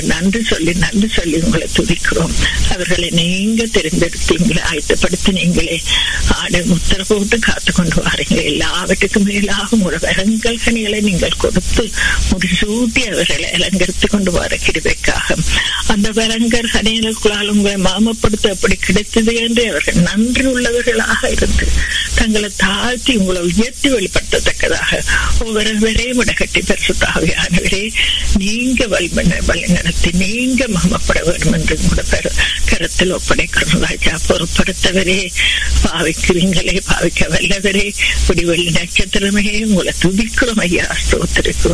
நன்றி சொல்லி நன்றி சொல்லி உங்களை துதிக்கிறோம் அவர்களை நீங்க தெரிந்தெடுத்தீங்களே ஆயத்தப்படுத்தினீங்களே ஆடு முத்திர போட்டு காத்து கொண்டு வாரீங்களே எல்லாவற்றுக்கும் மேலாக உங்களோட வரங்கள் கனிகளை நீங்கள் கொடுத்து முடிசூட்டி அவர்களை அலங்கரித்து கொண்டு வர கிருபைக்காக அந்த வரங்கர் கனிகளுக்குள்ளால் உங்களை மாமப்படுத்த அப்படி கிடைத்தது என்று அவர்கள் நன்றி உள்ளவர்களாக இருந்து தங்களை தாழ்த்தி உங்களை உயர்த்தி வெளிப்படுத்தத்தக்கதாக ஒவ்வொருவரையும் இடகட்டி பெருசுத்தாவியானவரே நீங்க வல்மன வழிநடத்தி நீங்க மகமப்பட வேண்டும் என்று கூட கருத்தில் ஒப்படைக்கிறோம் ராஜா பொறுப்படுத்தவரே பாவிக்கிறீங்களே பாவிக்க வல்லவரே விடிவெள்ளி நட்சத்திரமே உங்களை துதிக்கிறோம் ஐயா ஸ்தோத்திரிக்கிறோம்